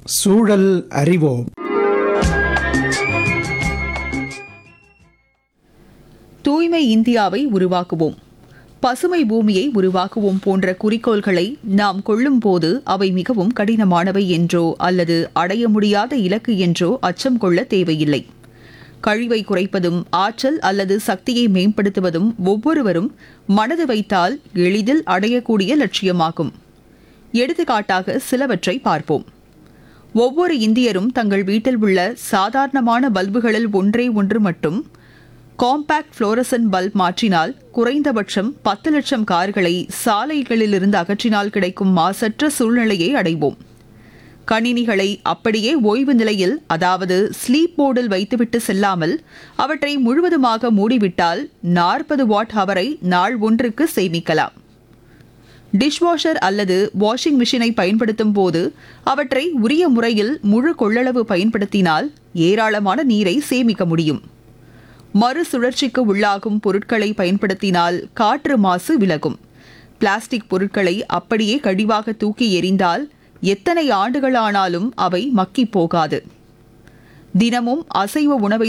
சூழல் அறிவோம் தூய்மை இந்தியாவை உருவாக்குவோம் பசுமை பூமியை உருவாக்குவோம் போன்ற குறிக்கோள்களை நாம் கொள்ளும் போது அவை மிகவும் கடினமானவை என்றோ அல்லது அடைய முடியாத இலக்கு என்றோ அச்சம் கொள்ள தேவையில்லை கழிவை குறைப்பதும் ஆற்றல் அல்லது சக்தியை மேம்படுத்துவதும் ஒவ்வொருவரும் மனது வைத்தால் எளிதில் அடையக்கூடிய லட்சியமாகும் எடுத்துக்காட்டாக சிலவற்றை பார்ப்போம் ஒவ்வொரு இந்தியரும் தங்கள் வீட்டில் உள்ள சாதாரணமான பல்புகளில் ஒன்றே ஒன்று மட்டும் காம்பேக்ட் ஃப்ளோரசன்ட் பல்ப் மாற்றினால் குறைந்தபட்சம் பத்து லட்சம் கார்களை சாலைகளிலிருந்து அகற்றினால் கிடைக்கும் மாசற்ற சூழ்நிலையை அடைவோம் கணினிகளை அப்படியே ஓய்வு நிலையில் அதாவது ஸ்லீப் மோடில் வைத்துவிட்டு செல்லாமல் அவற்றை முழுவதுமாக மூடிவிட்டால் நாற்பது வாட் ஹவரை நாள் ஒன்றுக்கு சேமிக்கலாம் டிஷ்வாஷர் அல்லது வாஷிங் மிஷினை பயன்படுத்தும் போது அவற்றை உரிய முறையில் முழு கொள்ளளவு பயன்படுத்தினால் ஏராளமான நீரை சேமிக்க முடியும் மறுசுழற்சிக்கு உள்ளாகும் பொருட்களை பயன்படுத்தினால் காற்று மாசு விலகும் பிளாஸ்டிக் பொருட்களை அப்படியே கழிவாக தூக்கி எறிந்தால் எத்தனை ஆண்டுகளானாலும் அவை மக்கிப் போகாது தினமும் அசைவ உணவை